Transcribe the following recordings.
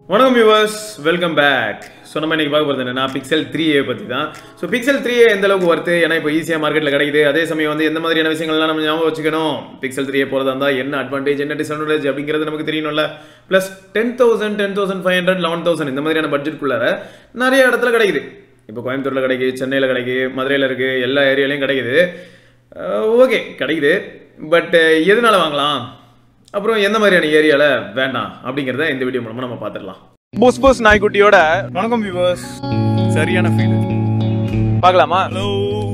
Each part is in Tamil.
வணக்கம் வியூவர்ஸ் வெல்கம் பேக் ஸோ நம்ம இன்னைக்கு பார்க்க போகிறது என்னன்னா பிக்சல் த்ரீ ஏ பற்றி தான் ஸோ பிக்சல் த்ரீ ஏ எந்த அளவுக்கு வருது ஏன்னா இப்போ ஈஸியாக மார்க்கெட்டில் கிடைக்குது அதே சமயம் வந்து எந்த மாதிரியான விஷயங்கள்லாம் நம்ம ஞாபகம் வச்சுக்கணும் பிக்சல் த்ரீ ஏ போகிறதா இருந்தால் என்ன அட்வான்டேஜ் என்ன டிஸ்அட்வான்டேஜ் அப்படிங்கிறது நமக்கு தெரியணும்ல plus ten thousand ten thousand five hundred eleven thousand இந்த மாதிரியான பட்ஜெட்குள்ளார நிறைய இடத்துல கிடைக்குது இப்போ கோயம்புத்தூரில் கிடைக்குது சென்னையில் கிடைக்குது மதுரையில் இருக்குது எல்லா ஏரியாலையும் கிடைக்குது ஓகே கிடைக்குது பட் எதனால வாங்கலாம் அப்புறம் எந்த மாதிரியான ஏரியாவில் வேண்டாம் அப்படிங்கிறத இந்த வீடியோ மூலமாக நம்ம பார்த்துடலாம் புஸ் புஸ் நாய்க்குட்டியோட வணக்கம் வியூவர்ஸ் சரியான ஃபீல் பார்க்கலாமா ஹலோ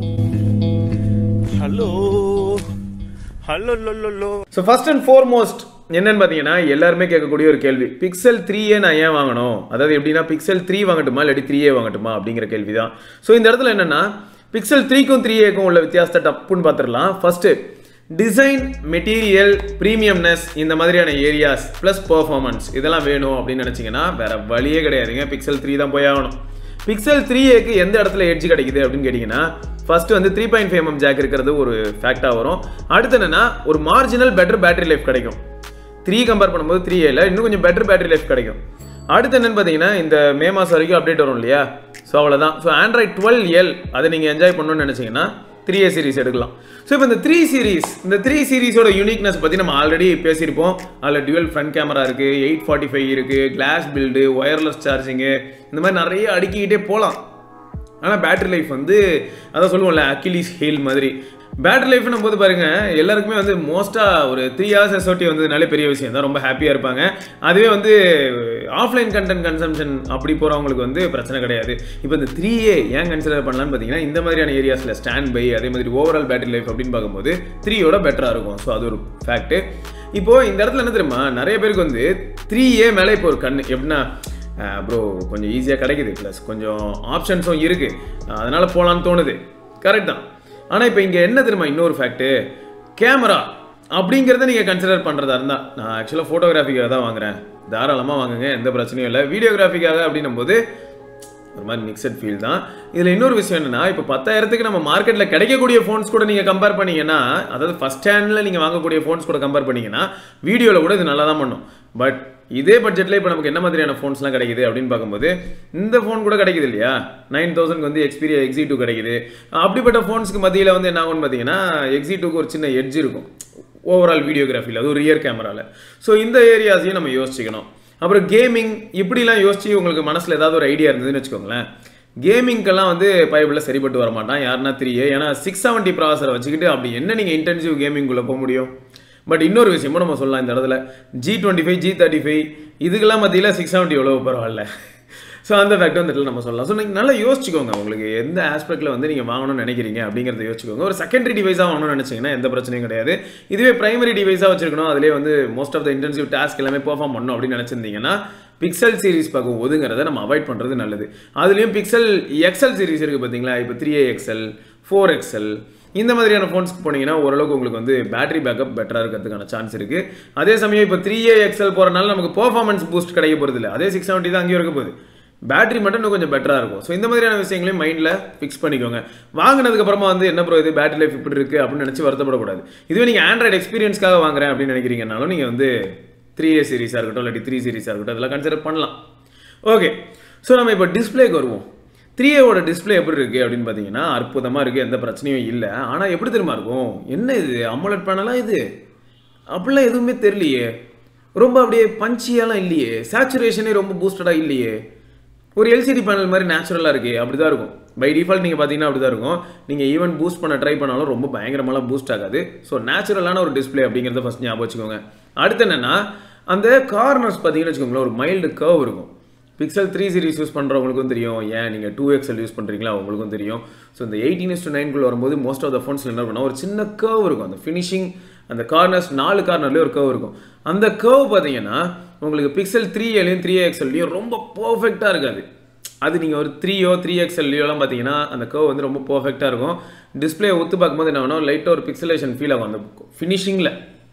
ஹலோ ஹலோ லோ ஸோ ஃபர்ஸ்ட் அண்ட் ஃபோர்மோஸ்ட் என்னன்னு பார்த்தீங்கன்னா எல்லாருமே கேட்கக்கூடிய ஒரு கேள்வி பிக்சல் த்ரீயே நான் ஏன் வாங்கணும் அதாவது எப்படின்னா பிக்சல் த்ரீ வாங்கட்டுமா இல்லாட்டி த்ரீயே வாங்கட்டுமா அப்படிங்கிற கேள்வி தான் ஸோ இந்த இடத்துல என்னன்னா பிக்சல் த்ரீக்கும் த்ரீ ஏக்கும் உள்ள வித்தியாசத்தை டப்புன்னு பார்த்துடலாம் ஃபர்ஸ்ட் டிசைன் மெட்டீரியல் ப்ரீமியம்னஸ் இந்த மாதிரியான ஏரியாஸ் ப்ளஸ் பர்ஃபார்மன்ஸ் இதெல்லாம் வேணும் அப்படின்னு நினச்சிங்கன்னா வேற வழியே கிடையாதுங்க பிக்சல் த்ரீ தான் போய் ஆகணும் பிக்சல் த்ரீ ஏக்கு எந்த இடத்துல எட்ஜ் கிடைக்குது அப்படின்னு கேட்டிங்கன்னா ஃபர்ஸ்ட் வந்து three point five M jack இருக்கிறது ஒரு ஃபேக்டாக வரும் அடுத்து என்னன்னா ஒரு மார்ஜினல் பெட்டர் பேட்டரி லைஃப் கிடைக்கும் த்ரீ கம்பேர் பண்ணும்போது த்ரீ ஏல இன்னும் கொஞ்சம் பெட்டர் பேட்டரி லைஃப் கிடைக்கும் அடுத்து என்னன்னு பார்த்தீங்கன்னா இந்த மே மாதம் வரைக்கும் அப்டேட் வரும் இல்லையா ஸோ அவ்வளோதான் ஸோ ஆண்ட்ராய்ட் டுவெல் எல் அதை நீங்கள் என்ஜாய் பண்ணணும்னு நினச்சிங்கன்னா த்ரீ ஏ சீரிஸ் எடுக்கலாம் ஸோ இப்போ இந்த த்ரீ சீரிஸ் இந்த த்ரீ சீரிஸோட யூனிக்னஸ் பற்றி நம்ம ஆல்ரெடி பேசியிருப்போம் அதில் டுவெல் ஃப்ரண்ட் கேமரா இருக்குது எயிட் ஃபார்ட்டி ஃபைவ் இருக்குது கிளாஸ் பில்டு ஒயர்லெஸ் சார்ஜிங்கு இந்த மாதிரி நிறைய அடுக்கிக்கிட்டே போகலாம் ஆனால் பேட்டரி லைஃப் வந்து அதான் சொல்லுவோம்ல அக்கிலிஸ் ஹீல் மாதிரி பேட்டரி லைஃப்னும் போது பாருங்க எல்லாருக்குமே வந்து மோஸ்ட்டாக ஒரு த்ரீ ஹவர்ஸ் எஸ்ஓடி வந்ததுனாலே பெரிய விஷயம் தான் ரொம்ப ஹாப்பியாக இருப்பாங்க அதுவே வந்து ஆஃப்லைன் கண்டென்ட் கன்சம்ஷன் அப்படி போகிறவங்களுக்கு வந்து பிரச்சனை கிடையாது இப்போ இந்த த்ரீ ஏ ஏன் கன்சிடர் பண்ணலான்னு பார்த்தீங்கன்னா இந்த மாதிரியான ஏரியாஸில் ஸ்டாண்ட் பை அதே மாதிரி ஓவரால் பேட்டரி லைஃப் அப்படின்னு பார்க்கும்போது த்ரீயோட பெட்டராக இருக்கும் ஸோ அது ஒரு ஃபேக்ட்டு இப்போது இந்த இடத்துல என்ன தெரியுமா நிறைய பேருக்கு வந்து த்ரீ ஏ மேலே இப்போ ஒரு கண் எப்படின்னா ப்ரோ கொஞ்சம் ஈஸியாக கிடைக்குது ப்ளஸ் கொஞ்சம் ஆப்ஷன்ஸும் இருக்குது அதனால் போகலான்னு தோணுது கரெக்ட் தான் ஆனால் இப்போ இங்கே என்ன தெரியுமா இன்னொரு ஃபேக்ட்டு கேமரா அப்படிங்கிறத நீங்கள் கன்சிடர் பண்ணுறதா இருந்தால் நான் ஆக்சுவலாக ஃபோட்டோகிராஃபிக்காக தான் வாங்குறேன் தாராளமாக வாங்குங்க எந்த பிரச்சனையும் இல்லை வீடியோகிராஃபிக்காக அப்படின்னும் போது ஒரு மாதிரி மிக்சட் ஃபீல் தான் இதில் இன்னொரு விஷயம் என்னன்னா இப்போ பத்தாயிரத்துக்கு நம்ம மார்க்கெட்டில் கிடைக்கக்கூடிய ஃபோன்ஸ் கூட நீங்கள் கம்பேர் பண்ணீங்கன்னா அதாவது ஃபஸ்ட் ஹேண்டில் நீங்கள் வாங்கக்கூடிய ஃபோன்ஸ் கூட கம்பேர் பண்ணீங்கன்னா வீடியோவில் கூட இது நல்லா தான் பண்ணும் பட் இதே பட்ஜெட்டில் இப்போ நமக்கு என்ன மாதிரியான ஃபோன்ஸ்லாம் கிடைக்குது அப்படின்னு பார்க்கும்போது இந்த ஃபோன் கூட கிடைக்குது இல்லையா நைன் தௌசண்ட் வந்து எக்ஸ்பீரியா எக்ஸி டூ கிடைக்குது அப்படிப்பட்ட ஃபோன்ஸ்க்கு மத்தியில் வந்து என்ன ஆகும்னு பார்த்தீங்கன்னா எக்ஸி டூக்கு ஒரு சின்ன எட்ஜ் இருக்கும் ஓவரால் வீடியோகிராஃபியில் அது ஒரு ரியர் கேமராவில் ஸோ இந்த ஏரியாஸையும் நம்ம யோசிச்சுக்கணும் அப்புறம் கேமிங் இப்படிலாம் யோசிச்சு உங்களுக்கு மனசில் ஏதாவது ஒரு ஐடியா இருந்ததுன்னு வச்சுக்கோங்களேன் கேமிங்க்கெல்லாம் வந்து பைபிளில் சரிப்பட்டு வர மாட்டான் யாருன்னா த்ரீ ஏன்னா சிக்ஸ் செவன்ட்டி ப்ராசரை வச்சுக்கிட்டு அப்படி என்ன நீங்கள் இன்டென்சிவ் கேமிங்குள்ளே போக முடியும் பட் இன்னொரு விஷயமும் நம்ம சொல்லலாம் இந்த இடத்துல G twenty five G thirty five இதுக்கெல்லாம் மத்தியில் சிக்ஸ் செவன்ட்டி எவ்வளோ பரவாயில்ல ஸோ அந்த ஃபேக்ட் வந்து இடத்துல நம்ம சொல்லலாம் ஸோ நீங்கள் நல்லா யோசிச்சுக்கோங்க உங்களுக்கு எந்த ஆஸ்பெக்ட்டில் வந்து நீங்கள் வாங்கணும்னு நினைக்கிறீங்க அப்படிங்கிறத யோசிச்சுக்கோங்க ஒரு செகண்டரி டிவைஸாக வாங்கணும்னு நினச்சிங்கன்னா எந்த பிரச்சனையும் கிடையாது இதுவே பிரைமரி டிவைஸாக வச்சிருக்கணும் அதிலே வந்து most of the intensive task எல்லாமே பெர்ஃபார்ம் பண்ணணும் அப்படின்னு நினச்சிருந்தீங்கன்னா பிக்சல் சீரிஸ் பார்க்க ஒதுங்கிறத நம்ம அவாய்ட் பண்ணுறது நல்லது அதுலேயும் பிக்சல் எக்ஸல் சீரிஸ் இருக்குது பார்த்தீங்களா இப்போ three A XL four XL இந்த மாதிரியான ஃபோன்ஸ்க்கு போனீங்கன்னா ஓரளவுக்கு உங்களுக்கு வந்து பேட்டரி பேக்கப் பெட்டராக இருக்கிறதுக்கான சான்ஸ் இருக்குது அதே சமயம் இப்போ த்ரீ ஏ எக்ஸல் போகிறனால நமக்கு பர்ஃபார்மன்ஸ் பூஸ்ட் கிடைக்க போகிறது இல்லை அதே சிக்ஸ் செவன்ட்டி தான் அங்கேயும் இருக்க போகுது பேட்டரி மட்டும் இன்னும் கொஞ்சம் பெட்டராக இருக்கும் ஸோ இந்த மாதிரியான விஷயங்களையும் மைண்டில் ஃபிக்ஸ் பண்ணிக்கோங்க வாங்கினதுக்கு அப்புறமா வந்து என்ன ப்ரோ இது பேட்டரி லைஃப் இப்படி இருக்குது அப்படின்னு நினச்சி வருத்தப்படக்கூடாது இதுவே நீங்கள் ஆண்ட்ராய்டு எக்ஸ்பீரியன்ஸ்க்காக வாங்குறேன் அப்படின்னு நினைக்கிறீங்கனாலும் நீங்கள் வந்து த்ரீ ஏ சீரிஸாக இருக்கட்டும் இல்லாட்டி த்ரீ சீரிஸாக இருக்கட்டும் அதெல்லாம் கன்சிடர் பண்ணலாம் ஓகே ஸோ நம்ம இப்போ டிஸ்பிளேக்கு வருவோம் த்ரீ ஏவோட டிஸ்பிளே எப்படி இருக்குது அப்படின்னு பார்த்தீங்கன்னா அற்புதமாக இருக்குது எந்த பிரச்சனையும் இல்லை ஆனால் எப்படி தெரியுமா இருக்கும் என்ன இது அம்மலட் பேனலாக இது அப்படிலாம் எதுவுமே தெரியலையே ரொம்ப அப்படியே பஞ்சியாலாம் இல்லையே சேச்சுரேஷனே ரொம்ப பூஸ்டடாக இல்லையே ஒரு எல்சிடி பேனல் மாதிரி நேச்சுரலாக இருக்கு அப்படி தான் இருக்கும் பை டிஃபால்ட் நீங்கள் பார்த்தீங்கன்னா அப்படி தான் இருக்கும் நீங்கள் ஈவன் பூஸ்ட் பண்ண ட்ரை பண்ணாலும் ரொம்ப பயங்கரமாலாம் பூஸ்ட் ஆகாது ஸோ நேச்சுரலான ஒரு டிஸ்பிளே அப்படிங்கிறத ஃபஸ்ட் ஞாபகம் வச்சுக்கோங்க அடுத்து என்னென்னா அந்த கார்னர்ஸ் பார்த்தீங்கன்னு வச்சுக்கோங்களேன் ஒரு மைல்டு கர்வ் இருக்கும் பிக்சல் த்ரீ சீரிஸ் யூஸ் பண்ணுறவங்களுக்கும் தெரியும் ஏன் நீங்கள் டூ எக்ஸல் யூஸ் பண்ணுறீங்களா அவங்களுக்கும் தெரியும் ஸோ இந்த எயிட்டீன் இஸ் டு நைன்குள்ள வரும்போது மோஸ்ட் ஆஃப் த ஃபோன்ஸில் என்ன பண்ணால் ஒரு சின்ன கர்வ் இருக்கும் அந்த ஃபினிஷிங் அந்த கார்னர்ஸ் நாலு கார்னர்லேயே ஒரு கர்வ் இருக்கும் அந்த கர்வ் பார்த்தீங்கன்னா உங்களுக்கு பிக்சல் த்ரீ ஏலையும் த்ரீ எக்ஸல்லையும் ரொம்ப பர்ஃபெக்டாக இருக்காது அது நீங்கள் ஒரு த்ரீயோ த்ரீ எக்ஸ்எல்லையோலாம் பார்த்தீங்கன்னா அந்த கர்வ் வந்து ரொம்ப பர்ஃபெக்டாக இருக்கும் டிஸ்பிளே ஒத்து பார்க்கும்போது என்ன வேணும் லைட்டாக ஒரு பிக்சலேஷன் ஃபீல் ஆகும் அந்த ஃபினிஷிங்கில்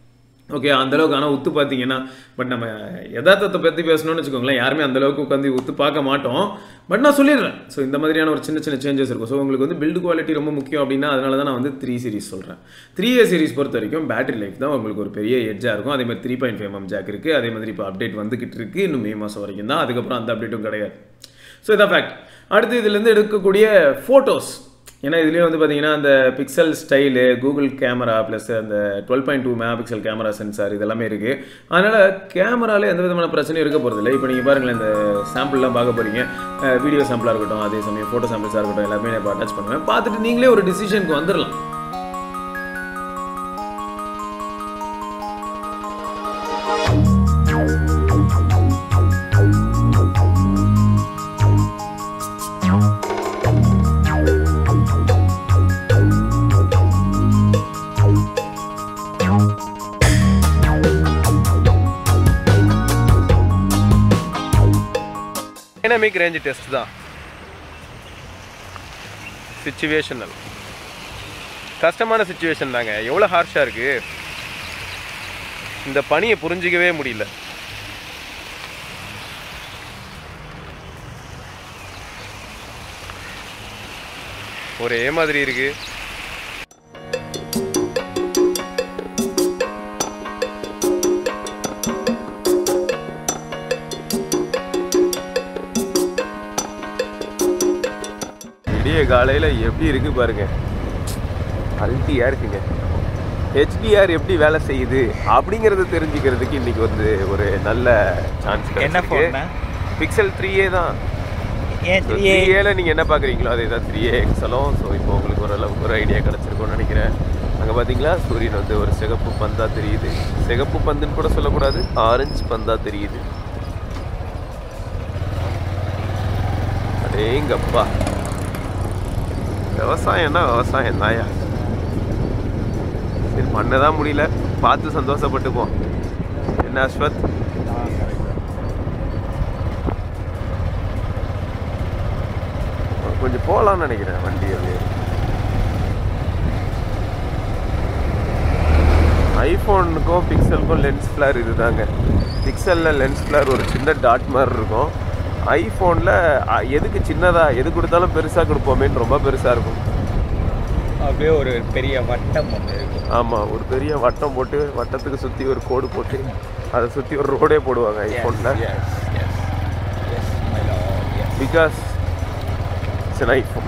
ஓகே அந்தளவுக்கு ஆனால் உத்து பார்த்தீங்கன்னா பட் நம்ம யதார்த்தத்தை பற்றி பேசணும்னு வச்சுக்கோங்களேன் யாருமே அந்தளவுக்கு உட்காந்து உத்து பார்க்க மாட்டோம் பட் நான் சொல்லிடுறேன் ஸோ இந்த மாதிரியான ஒரு சின்ன சின்ன சேஞ்சஸ் இருக்கும் ஸோ உங்களுக்கு வந்து பில்டு குவாலிட்டி ரொம்ப முக்கியம் அப்படின்னா அதனால தான் நான் வந்து த்ரீ சீரிஸ் சொல்கிறேன் த்ரீ ஏ சீரிஸ் பொறுத்த வரைக்கும் பேட்டரி லைஃப் தான் உங்களுக்கு ஒரு பெரிய எட்ஜாக இருக்கும் அதே மாதிரி three point five M jack இருக்குது அதே மாதிரி இப்போ அப்டேட் வந்துக்கிட்டு இருக்குது இன்னும் மே மாதம் வரைக்கும் தான் அதுக்கப்புறம் அந்த அப்டேட்டும் கிடையாது ஸோ இதான் ஃபேக்ட் அடுத்து இதுலேருந்து எடுக்கக்கூடிய ஃபோட்டோஸ் ஏன்னா இதுலேயே வந்து பார்த்தீங்கன்னா அந்த Pixel style Google camera plus அந்த dual point two mega pixel camera sensor இதெல்லாமே இருக்குது அதனால் கேமராவில் எந்த விதமான பிரச்சனையும் இருக்க போகிறதில்ல இப்போ நீங்கள் பாருங்களேன் இந்த சாம்பிள்லாம் பார்க்க போகிறீங்க வீடியோ சாம்பிளாக இருக்கட்டும் அதே சமயம் ஃபோட்டோ சாம்பிள்ஸாக இருக்கட்டும் எல்லாமே நான் இப்போ அட்டாச் பண்ணுவேன் பார்த்துட்டு நீங்களே ஒரு டிசிஷனுக்கு வந்துடலாம் டைனமிக் ரேஞ்ச் டெஸ்ட் தான் சுச்சுவேஷனல் கஷ்டமான சுச்சுவேஷன் தாங்க எவ்வளோ ஹார்ஷாக இருக்கு இந்த பணியை புரிஞ்சிக்கவே முடியல ஒரே மாதிரி இருக்கு விடிய காலையில் எப்படி இருக்கு பாருங்க அல்ட்டியாக இருக்குங்க ஹெச்டிஆர் எப்படி வேலை செய்யுது அப்படிங்கிறத தெரிஞ்சுக்கிறதுக்கு இன்னைக்கு வந்து ஒரு நல்ல சான்ஸ் என்ன phone-ண்ணா? பிக்சல் த்ரீ ஏ தான் ஏன் த்ரீ த்ரீ ஏல நீங்கள் என்ன பார்க்குறீங்களோ அதே தான் த்ரீ ஏ எக்ஸலும் ஸோ இப்போ உங்களுக்கு ஓரளவுக்கு ஒரு ஐடியா கிடச்சிருக்கும்னு நினைக்கிறேன் அங்கே பார்த்தீங்களா சூரியன் வந்து ஒரு சிகப்பு பந்தா தெரியுது சிகப்பு பந்துன்னு கூட சொல்லக்கூடாது ஆரஞ்சு பந்தா தெரியுது அடேங்கப்பா விவசாயம்னா விவசாயம் தாயா சரி பண்ண தான் முடியல பார்த்து சந்தோஷப்பட்டுப்போம் என்ன அஸ்வத் கொஞ்சம் போகலான்னு நினைக்கிறேன் வண்டி அப்படியே ஐஃபோனுக்கும் பிக்சலுக்கும் லென்ஸ் ஃப்ளேர் இதுதாங்க பிக்சலில் லென்ஸ் ஃப்ளேர் ஒரு சின்ன டாட் மாதிரி இருக்கும் ஐஃபோனில் எதுக்கு சின்னதாக எது கொடுத்தாலும் பெருசாக கொடுப்போமேன்னு ரொம்ப பெருசாக இருக்கும் அப்படியே ஒரு பெரிய வட்டம் ஒன்று இருக்கும் ஆமாம் ஒரு பெரிய வட்டம் போட்டு வட்டத்துக்கு சுற்றி ஒரு கோடு போட்டு அதை சுற்றி ஒரு ரோடே போடுவாங்க ஐஃபோனில் Yes, yes, yes, my lord, yes. Because it's an iPhone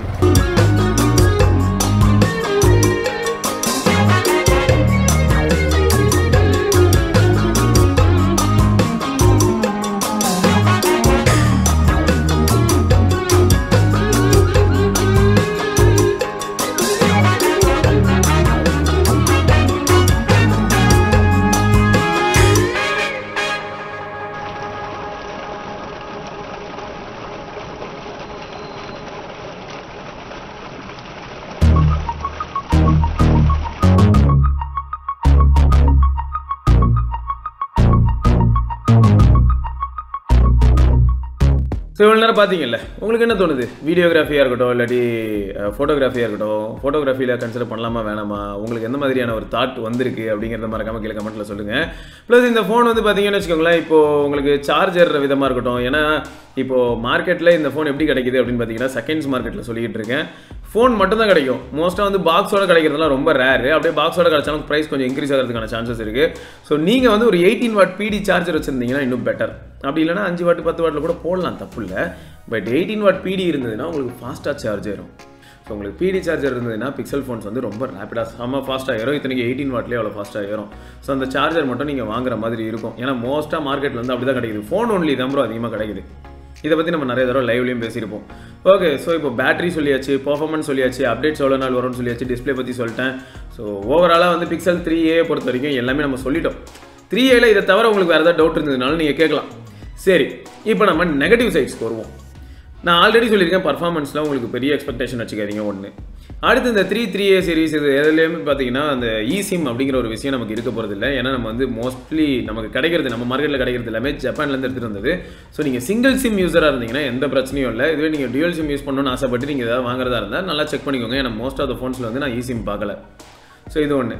so இவ்வளோ நேரம் பார்த்தீங்கல்ல உங்களுக்கு என்ன தோணுது வீடியோகிராஃபியாக இருக்கட்டும் இல்லாட்டி ஃபோட்டோகிராஃபியாக இருக்கட்டும் ஃபோட்டோகிராஃபியில் கன்சிடர் பண்ணலாமா வேணாமா உங்களுக்கு எந்த மாதிரியான ஒரு தாட் வந்திருக்கு அப்படிங்கிறத மறக்காம கீழே கமெண்ட்டில் சொல்லுங்கள் ப்ளஸ் இந்த ஃபோன் வந்து பார்த்தீங்கன்னு வச்சுக்கோங்களேன் இப்போது உங்களுக்கு சார்ஜர் விதமாக இருக்கட்டும் ஏன்னா இப்போது மார்க்கெட்டில் இந்த ஃபோன் எப்படி கிடைக்குது அப்படின்னு பார்த்தீங்கன்னா செகண்ட்ஸ் மார்க்கெட்டில் சொல்லிட்டு இருக்கேன் ஃபோன் மட்டும் தான் கிடைக்கும் மோஸ்ட்டாக வந்து பாக்ஸோட கிடைக்கிறதுலாம் ரொம்ப ரேரு அப்படியே பாக்ஸோட கிடைச்சாலும் ப்ரைஸ் கொஞ்சம் இன்க்ரீஸ் ஆகிறதுக்கான சான்சஸ் இருக்குது ஸோ நீங்கள் வந்து ஒரு எயிட்டீன் வாட் பிடி சார்ஜர் வச்சுருந்தீங்கன்னா இன்னும் பெட்டர் அப்படி இல்லைனா அஞ்சு வாட் பத்து வாட்டில் கூட போடலாம் தப்பு இல்லை பட் எயிட்டீன் வாட் பிடி இருந்ததுன்னா உங்களுக்கு ஃபாஸ்ட்டாக சார்ஜ் ஆயிரும் ஸோ உங்களுக்கு பிடி சார்ஜர் இருந்ததுன்னா பிக்சல் ஃபோன்ஸ் வந்து ரொம்ப ரேப்பிடாக செம்ம ஃபாஸ்ட்டாக ஏறும் இத்தனைக்கு எயிட்டீன் வாட்லேயே அவ்வளோ ஃபாஸ்ட்டாக ஏறும் ஸோ அந்த சார்ஜர் மட்டும் நீங்கள் வாங்குற மாதிரி இருக்கும் ஏன்னா மோஸ்ட்டாக மார்க்கெட்டில் வந்து அப்படி தான் கிடைக்குது ஃபோன் ஒன்லி தான் ப்ரோ அதிகமாக கிடைக்குது இதை பற்றி நம்ம நிறைய தடவை லைவ்லையும் பேசியிருப்போம் ஓகே ஸோ இப்போ பேட்டரி சொல்லியாச்சு பர்ஃபார்மன்ஸ் சொல்லியாச்சு அப்டேட்ஸ் எவ்வளோ நாள் வரும்னு சொல்லியாச்சு டிஸ்ப்ளே பற்றி சொல்லிட்டேன் ஸோ ஓவராலாக வந்து பிக்சல் த்ரீ ஏ பொறுத்த வரைக்கும் எல்லாமே நம்ம சொல்லிட்டோம் த்ரீ ஏல இதை தவிர உங்களுக்கு வேறு ஏதாவது டவுட் இருந்ததுனாலும் நீங்கள் கேட்கலாம் சரி இப்போ நம்ம நெகட்டிவ் சைட்ஸ்க்கு வருவோம் நான் ஆல்ரெடி சொல்லியிருக்கேன் பர்ஃபார்மன்ஸில் உங்களுக்கு பெரிய எக்ஸ்பெக்டேஷன் வச்சுக்காதீங்க ஒன்று அடுத்து இந்த த்ரீ த்ரீ ஏ சீரிஸ் இது எதுலேயுமே பார்த்தீங்கன்னா அந்த இசிம் அப்படிங்கிற ஒரு விஷயம் நமக்கு இருக்க போகிறது இல்லை ஏன்னா நம்ம வந்து மோஸ்ட்லி நமக்கு கிடைக்கிறது நம்ம மார்க்கெட்டில் கிடைக்கிறது எல்லாமே ஜப்பான்லேருந்து எடுத்துகிட்டு வந்தது ஸோ நீங்கள் சிங்கிள் சிம் யூஸராக இருந்தீங்கன்னா எந்த பிரச்சனையும் இல்லை இதுவே நீங்கள் டியூல் சிம் யூஸ் பண்ணணும்னு ஆசைப்பட்டு நீங்கள் ஏதாவது வாங்குறதா இருந்தால் நல்லா செக் பண்ணிக்கோங்க ஏன்னா மோஸ்ட் ஆஃப் த ஃபோன்ஸில் வந்து நான் இசிம் பார்க்கல ஸோ இது ஒன்று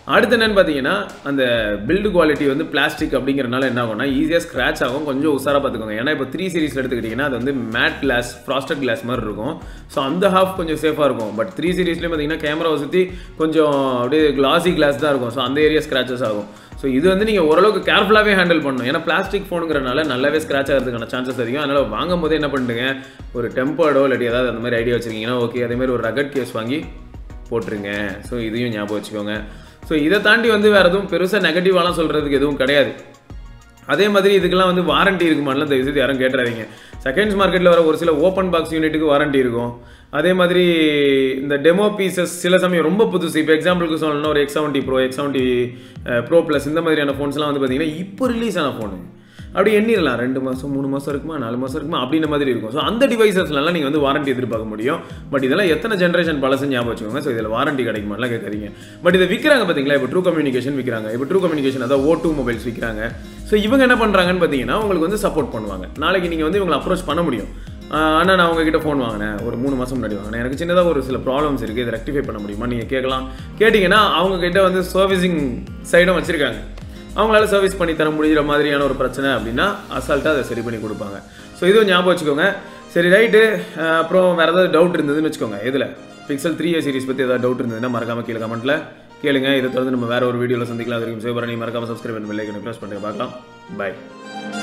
அடுத்து என்னன்னு பார்த்தீங்கன்னா அந்த பில்டு குவாலிட்டி வந்து பிளாஸ்டிக் அப்படிங்கிறனால என்ன ஆகும்னா ஈஸியாக ஸ்க்ராச் ஆகும் கொஞ்சம் உசாராக பார்த்துக்கோங்க ஏன்னா இப்போ த்ரீ சீரிஸில் எடுத்துக்கிட்டிங்கன்னா அது வந்து மேட் கிளாஸ் ஃப்ராஸ்டட் கிளாஸ் மாதிரி இருக்கும் ஸோ அந்த ஹாஃப் கொஞ்சம் சேஃபாக இருக்கும் பட் த்ரீ சீரிஸ்லேயும் பார்த்தீங்கன்னா கேமராவை சுற்றி கொஞ்சம் அப்படியே கிளாசி கிளாஸ் தான் இருக்கும் ஸோ அந்த ஏரியா ஸ்க்ராச்சஸ் ஆகும் ஸோ இது வந்து நீங்கள் ஓரளவுக்கு கேர்ஃபுல்லாகவே ஹேண்டில் பண்ணணும் ஏன்னா பிளாஸ்டிக் ஃபோனுங்கிறனால நல்லாவே ஸ்க்ராச் ஆகிறதுக்கான சான்சஸ் அதிகம் அதனால் வாங்கும் போதே என்ன பண்ணுங்க ஒரு டெம்பர்டோ இல்லாட்டி ஏதாவது அந்த மாதிரி ஐடியா வச்சிருக்கீங்கன்னா ஓகே அதே மாதிரி ஒரு ரகட் கேஸ் வாங்கி போட்டுருங்க ஸோ இதையும் ஞாபகம் வச்சுக்கோங்க ஸோ இதை தாண்டி வந்து வேறு எதுவும் பெருசாக நெகட்டிவாலாம் சொல்கிறதுக்கு எதுவும் கிடையாது அதே மாதிரி இதுக்கெல்லாம் வந்து வாரண்டி இருக்குமான்லாம் தயவு செய்து யாரும் கேட்டுறாதீங்க செகண்ட்ஸ் மார்க்கெட்டில் வர ஒரு சில ஓப்பன் பாக்ஸ் யூனிட்டுக்கு வாரண்டி இருக்கும் அதே மாதிரி இந்த டெமோ பீசஸ் சில சமயம் ரொம்ப புதுசு இப்போ எக்ஸாம்பிளுக்கு சொல்லணும்னா ஒரு X seventy pro X seventy pro plus இந்த மாதிரியான ஃபோன்ஸ்லாம் வந்து பார்த்தீங்கன்னா இப்போ ரிலீஸ் ஆன ஃபோனு அப்படி எண்ணிடலாம் ரெண்டு மாதம் மூணு மாதம் இருக்குமா நாலு மாதம் இருக்குமா அப்படின்ற மாதிரி இருக்கும் ஸோ அந்த டிவைசஸ்லாம் நீங்கள் வந்து வாரண்டி எதிர்பார்க்க முடியும் பட் இதெல்லாம் எத்தனை ஜென்ரேஷன் பழசு ஞாபகம் வச்சுக்கோங்க ஸோ இதில் வாரண்டி கிடைக்குமாலாம் கேட்காதீங்க பட் இதை விற்கிறாங்க பார்த்தீங்களா இப்போ ட்ரூ கம்யூனிகேஷன் விற்கிறாங்க இப்போ ட்ரூ கம்யூனிகேஷன் அதாவது ஓ டூ மொபைல்ஸ் விற்கிறாங்க ஸோ இவங்க என்ன பண்ணுறாங்கன்னு பார்த்தீங்கன்னா உங்களுக்கு வந்து சப்போர்ட் பண்ணுவாங்க நாளைக்கு நீங்கள் வந்து இவங்களை அப்ரோச் பண்ண முடியும் ஆனால் நான் உங்ககிட்ட ஃபோன் வாங்கினேன் ஒரு மூணு மாதம் முன்னாடி வாங்கினேன் எனக்கு சின்னதாக ஒரு சில ப்ராப்ளம்ஸ் இருக்குது இதை ரெக்டிஃபை பண்ண முடியுமா நீங்கள் கேட்கலாம் கேட்டிங்கன்னா அவங்க கிட்ட வந்து சர்வீசிங் சைடும் வச்சுருக்காங்க அவங்களால சர்வீஸ் பண்ணி தர முடிகிற மாதிரியான ஒரு பிரச்சனை அப்படின்னா அசால்ட்டாக அதை சரி பண்ணி கொடுப்பாங்க ஸோ இதுவும் ஞாபகம் வச்சுக்கோங்க சரி ரைட்டு அப்புறம் வேறு ஏதாவது டவுட் இருந்ததுன்னு வச்சுக்கோங்க இதில் பிக்சல் த்ரீ ஏ சீரிஸ் பற்றி ஏதாவது டவுட் இருந்ததுன்னா மறக்காம கீழே கமெண்ட்டில் கேளுங்க இதை தொடர்ந்து நம்ம வேற ஒரு வீடியோவில் சந்திக்கலாம் அது வரைக்கும் சிவபரணி மறக்காம சப்ஸ்கிரைப் பண்ணி பெல்லைக்கனை ப்ரெஸ் பண்ணுங்க பார்க்கலாம் பை